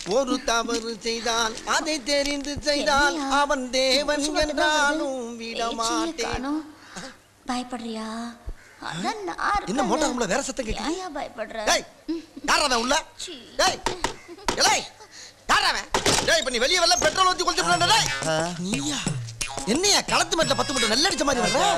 ஒரு தவறு செய்தான் அதை தெரிந்து செய்தான் என்னையா? அவன் தேவன் மூச்சு மட்டும் தான் என்றாலும் வருது. விட பேச்சையே மாட்டேன் காணோம். பயப்படுறியா அதான் நான் என்ன இருக்கேன்ல. மோட்டார் ரூம்ல வேற சத்தம் கேக்குது ஏன்யா பயப்படுற டேய் யாரா அவன் உள்ள சீ. டேய் எலை யாரா அவன் டேய் இப்ப நீ வெளிய வரல பெட்ரோல் ஊத்தி கொளுத்தி போறா டேய் நீயா என்னையா களத்து மேட்ல பத்து மட்டும் நல்ல அடிச்ச மாதிரி வர்ற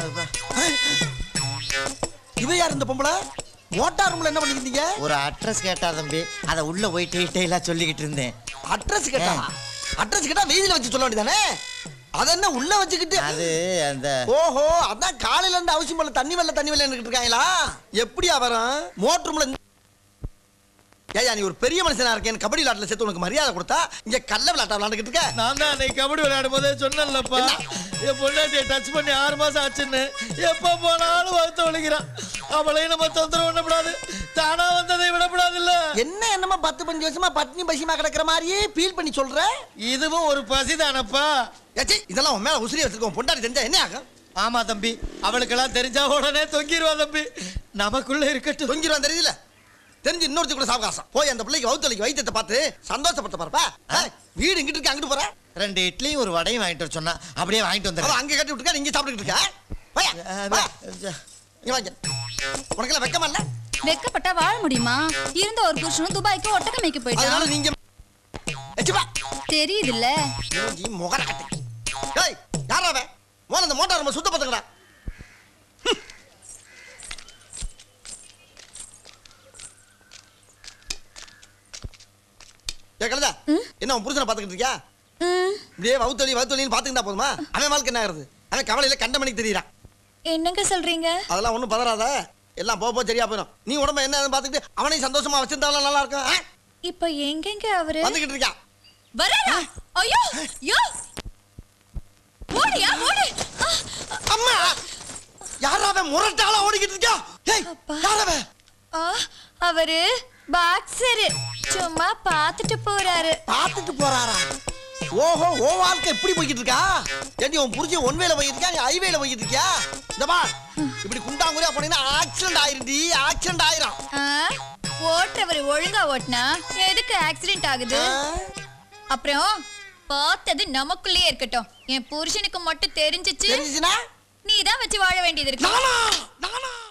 இவ யார் இந்த பொம்பளை மோட்டார் ரூம்ல என்ன பண்ணிருந்தீங்க ஒரு அட்ரஸ் கேட்டா தம்பி அதை உள்ள போய் டீட்டெயிலா சொல்லிக்கிட்டு இருந்தேன் அட்ரஸ் கேட்டா அட்ரஸ் கேட்டா வெயில வச்சு சொல்ல வேண்டியதானே அத என்ன உள்ள வச்சுக்கிட்டு அது அந்த ஓஹோ அதான் காலையில இருந்து அவசியம் போல தண்ணி வெள்ள தண்ணி வெள்ள இருக்காங்களா எப்படியா வரும் மோட்டர் ரூம்ல ஏயா நீ ஒரு பெரிய மனுஷனா இருக்கேன் கபடி விளையாட்டுல சேர்த்து உனக்கு மரியாதை கொடுத்தா இங்க கல்ல விளையாட்ட விளையாண்டுக்கிட்டு இருக்க நான் தான் அன்னைக்கு கபடி விளையாடும் போதே சொன்னேன்லப்பா என் பொண்டாட்டியை டச் பண்ணி ஆறு மாசம் ஆச்சுன்னு எப்ப போனாலும் வருத்த ஒழிக்கிறான் அவளையும் நம்ம தொந்தரவு பண்ணக்கூடாது தானா வந்ததை விடக்கூடாது இல்ல என்ன என்னமா பத்து பஞ்சு வருஷமா பட்னி பசிமா கிடக்குற மாதிரியே ஃபீல் பண்ணி சொல்ற இதுவும் ஒரு பசிதானப்பா ஏச்சி இதெல்லாம் உன் மேல உசிரி வச்சிருக்கோம் பொண்டாடி தெரிஞ்சா என்ன ஆகும் ஆமா தம்பி அவளுக்கெல்லாம் தெரிஞ்சா உடனே தொங்கிடுவா தம்பி நமக்குள்ள இருக்கட்டும் தொங்கிடுவான் தெரியுதுல தெரிஞ்சு இன்னொருத்தி கூட சாவகாசம் போய் அந்த பிள்ளைக்கு வவுத்தலிக்கு வைத்தியத்தை பார்த்து சந்தோஷப்பட்ட பாருப்பா ஏய், வீடு இங்கிட்டு இருக்கு அங்கிட்டு போற ரெண்டு இட்லியும் ஒரு வடையும் வாங்கிட்டு வர சொன்னா அப்படியே வாங்கிட்டு அவ வந்துடுறேன் அங்க கட்டி விட்டுருக்கா நீங்க சாப்பிட்டுக்கிட்டு இருக்க வாயா, வா. இங்க வாங்க உனக்கெல்லாம் வெக்கமா இல்ல வெக்கப்பட்டா வாழ முடியுமா இருந்த ஒரு புருஷனும் துபாய்க்கு ஒட்டக்க மேய்க்க அதனால போயிட்டான் நீங்க எச்சுப்பா தெரியுதுல்ல மூஞ்சி முகர கட்டி டேய் யாரா அவன் மோன அந்த மோட்டார் நம்ம சுத்த பத்துக்கடா ஏ கலதா என்ன உன் புருஷனை பாத்துக்கிட்டு இருக்கியா ம், இப்படியே வவுத்தொலி வவுத்தொலின்னு பாத்துக்கிட்டா போதுமா அவன் வாழ்க்கை என்ன ஆகுது அவன் கவலையில கண்ட மணிக்கு தெரியறான் என்னங்க சொல்றீங்க அதெல்லாம் ஒண்ணும் பதறாத எல்லாம் போக போக சரியா போயிடும் நீ உடம்ப என்ன ஏதுன்னு பாத்துக்கிட்டு அவனையும் சந்தோஷமா வச்சிருந்தாலும் நல்லா இருக்கும் ஆ? இப்ப எங்கெங்க அவரு வந்துகிட்டு இருக்கான் வரடா ஐயோ யோ ஓடியா ஓடு ஆ, அம்மா யாராவன் முரட்டாளா ஓடிக்கிட்டு இருக்கா ஏய் அப்பா. யாராவன் ஆ, அவரு பாக்ஸரு சும்மா பாத்துட்டு போறாரு பார்த்துட்டு போறாரா ஓஹோ ஓ வாழ்க்கை எப்படி போய்கிட்டு இருக்கா ஏண்டி உன் புரிஞ்சு ஒன் வேல போய்கிட்டு இருக்கா நீ ஹைவேல போய்கிட்டு இருக்கியா இந்த பா இப்படி குண்டாங்குறியா போனீங்கன்னா ஆக்சிடென்ட் ஆயிருடி ஆக்சிடென்ட் ஆயிரும் ஆ, ஓட்டுறவர் ஒழுங்கா ஓட்டுனா எதுக்கு ஆக்சிடென்ட் ஆகுது ஆ? அப்புறம் பார்த்தது நமக்குள்ளேயே இருக்கட்டும் என் புருஷனுக்கு மட்டும் தெரிஞ்சிச்சு தெரிஞ்சுச்சுன்னா நீ தான் வச்சு வாழ வேண்டியது இருக்கு நானா நானா